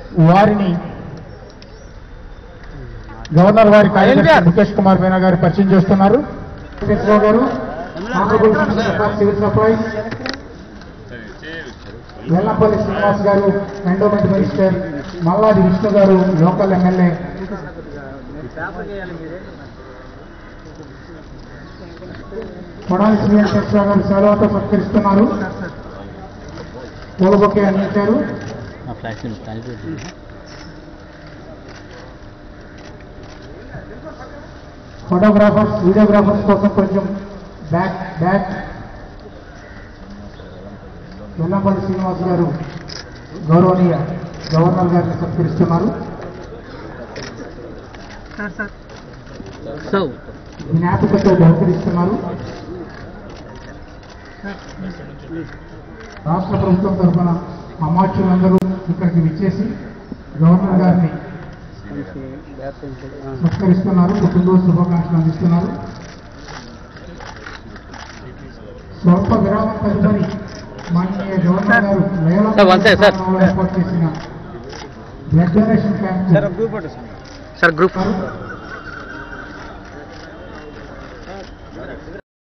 వారిని గవర్నర్ వారి కార్యదర్శి ముఖేష్ కుమార్ మీనా గారు పరిచయం చేస్తున్నారు Venkateswararao garu honourable minister for civil supplies Vellampalli Srinivas garu endowment minister Malladi Vishnu garu local MLA Kodali Sri Venkateswara garu సెలవుతో సత్కరిస్తున్నారు పూలబొకే అందించారు ఫోటోగ్రాఫర్స్ వీడియోగ్రాఫర్స్ కోసం కొంచెం బ్యాక్ బ్యాక్ వెల్లంపల్లి శ్రీనివాస్ గారు గౌరవనీయ గవర్నర్ గారిని సత్కరిస్తున్నారు జ్ఞాపికతో బహుకరిస్తున్నారు రాష్ట్ర ప్రభుత్వం తరఫున అమాత్యులందరూ ఇక్కడికి విచ్చేసి గవర్నర్ గారిని సత్కరిస్తున్నారు పుట్టినరోజు శుభాకాంక్షలు అందిస్తున్నారు స్వల్ప విరామం తదుపరి మాన్య గవర్నర్ గారు లేవల సార్, one side, sir. ఏర్పాటు చేసిన blood donation camp sir group వారు